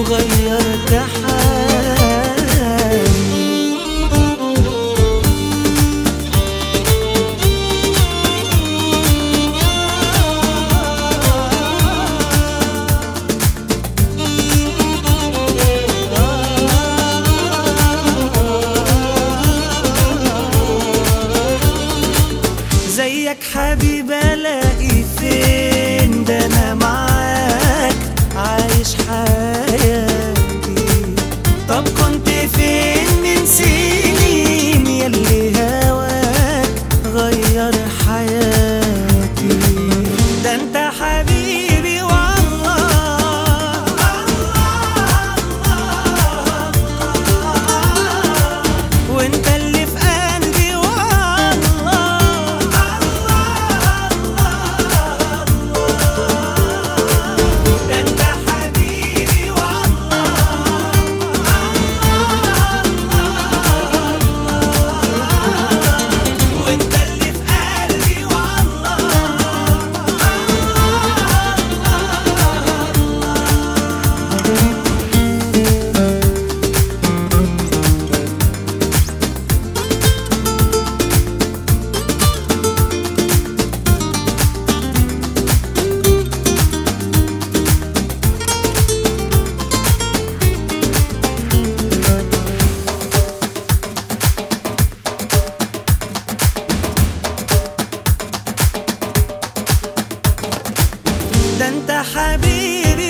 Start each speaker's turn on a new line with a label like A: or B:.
A: وغيرت حالي زيك حبيب الاقي فين ده انا معاك عايش حياتي طب كنت فين من سنين يلي هواك غير حياتي ده انت حبيبي والله وانت اللي في قلبي والله ده انت حبيبي والله وانت اللي في قلبي والله ده انت حبيبي